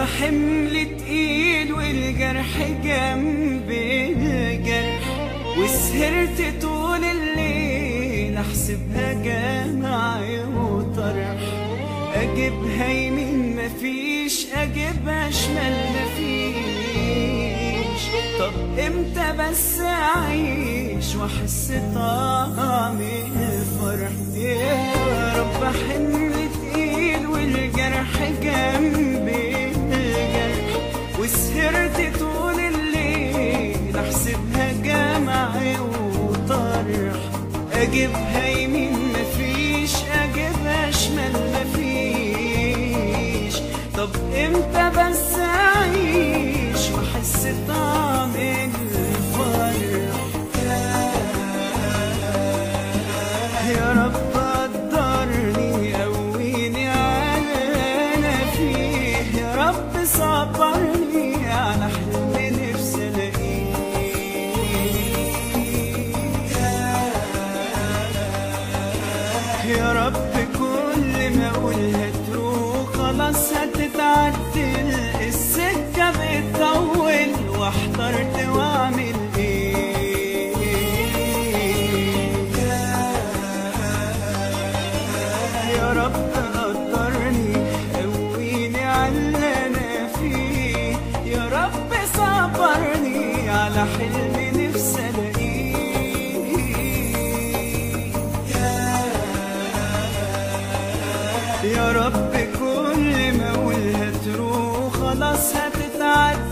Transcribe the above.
حمل تقيل والجرح جنب الجرح وسهرت طول الليل احسبها جمع وطرح اجيبها يمين مفيش اجيبها شمال مفيش طب امتى بس اعيش واحس طعم الفرح يا رب حمل تقيل والجرح جنب الجرح وسهرت طول الليل احسبها جمع وطرح اجيبها يمين مفيش اجيبها شمال مفيش طب امتى بس اعيش واحس طعم الفرح يا رب قدرني قويني على انا فيه يا رب صبرني على حلم نفسي الاقيه يا رب كل ما اقولها تروح خلاص هتتعدل السكه بتطول واحترت واعمل ايه يا رب قدرني قويني على اللي انا فيه يا رب صبرني على حلم نفسي الاقيه يا رب كل ما اقولها تروح خلاص هتتعدل